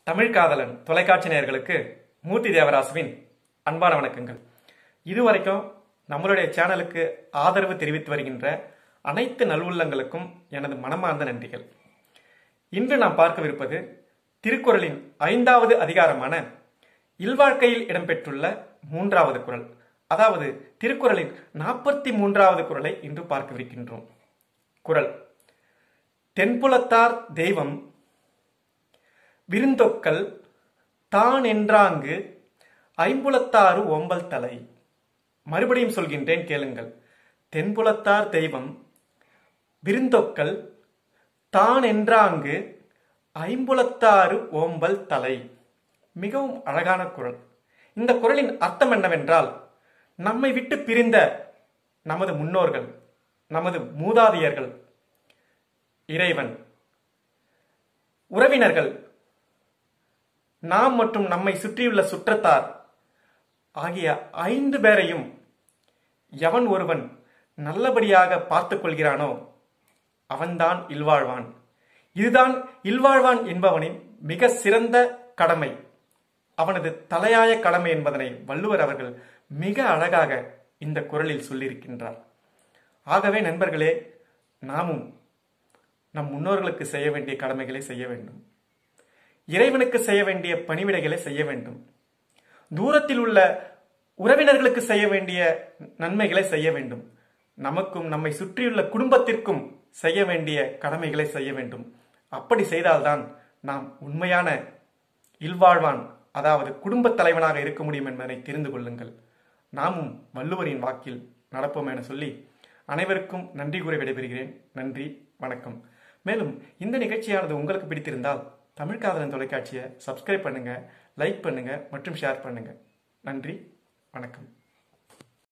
தமிழ் காதலன் தொலைக்காட்சி நேயர்களுக்கு மூர்த்தி தேவராசுவின் அன்பான வணக்கங்கள் இதுவரைக்கும் நம்மளுடைய சேனலுக்கு ஆதரவு தெரிவித்து வருகின்ற அனைத்து நல்வுள்ளங்களுக்கும் எனது மனமார்ந்த நன்றிகள் இன்று நாம் பார்க்கவிருப்பது திருக்குறளின் ஐந்தாவது அதிகாரமான இல்வாழ்க்கையில் இடம்பெற்றுள்ள மூன்றாவது குறள் அதாவது திருக்குறளின் நாற்பத்தி மூன்றாவது குறளை இன்று பார்க்கவிருக்கின்றோம் குறள் தென்புலத்தார் தெய்வம் விருந்தொக்கல் தான் என்றாங்கு ஐம்புலத்தாறு ஓம்பல் தலை மறுபடியும் சொல்கின்றேன் கேளுங்கள் தென்புலத்தார் தெய்வம் விருந்தொக்கல் தான் என்றாங்கு ஐம்புலத்தாறு ஓம்பல் தலை மிகவும் அழகான குரல் இந்த குரலின் அர்த்தம் என்னவென்றால் நம்மை விட்டு பிரிந்த நமது முன்னோர்கள் நமது மூதாதையர்கள் இறைவன் உறவினர்கள் நாம் மற்றும் நம்மை சுற்றியுள்ள சுற்றத்தார் ஆகிய ஐந்து பேரையும் எவன் ஒருவன் நல்லபடியாக பார்த்துக் கொள்கிறானோ அவன்தான் இல்வாழ்வான் இதுதான் இல்வாழ்வான் என்பவனின் மிக சிறந்த கடமை அவனது தலையாய கடமை என்பதனை வள்ளுவர் அவர்கள் மிக அழகாக இந்த குரலில் சொல்லியிருக்கின்றார் ஆகவே நண்பர்களே நாமும் நம் முன்னோர்களுக்கு செய்ய வேண்டிய கடமைகளை செய்ய வேண்டும் இறைவனுக்கு செய்ய வேண்டிய பணிவிடைகளை செய்ய வேண்டும் தூரத்தில் உள்ள உறவினர்களுக்கு செய்ய வேண்டிய நன்மைகளை செய்ய வேண்டும் நமக்கும் நம்மை சுற்றியுள்ள குடும்பத்திற்கும் செய்ய வேண்டிய கடமைகளை செய்ய வேண்டும் அப்படி செய்தால்தான் நாம் உண்மையான இல்வாழ்வான் அதாவது குடும்பத் தலைவனாக இருக்க முடியும் என்பதனை தெரிந்து கொள்ளுங்கள் நாமும் வள்ளுவரின் வாக்கில் நடப்போம் என சொல்லி அனைவருக்கும் நன்றி கூறி விடைபெறுகிறேன் நன்றி வணக்கம் மேலும் இந்த நிகழ்ச்சியானது உங்களுக்கு பிடித்திருந்தால் தமிழ் காதலன் தொலைக்காட்சியை சப்ஸ்கிரைப் பண்ணுங்க லைக் பண்ணுங்க மற்றும் ஷேர் பண்ணுங்க நன்றி வணக்கம்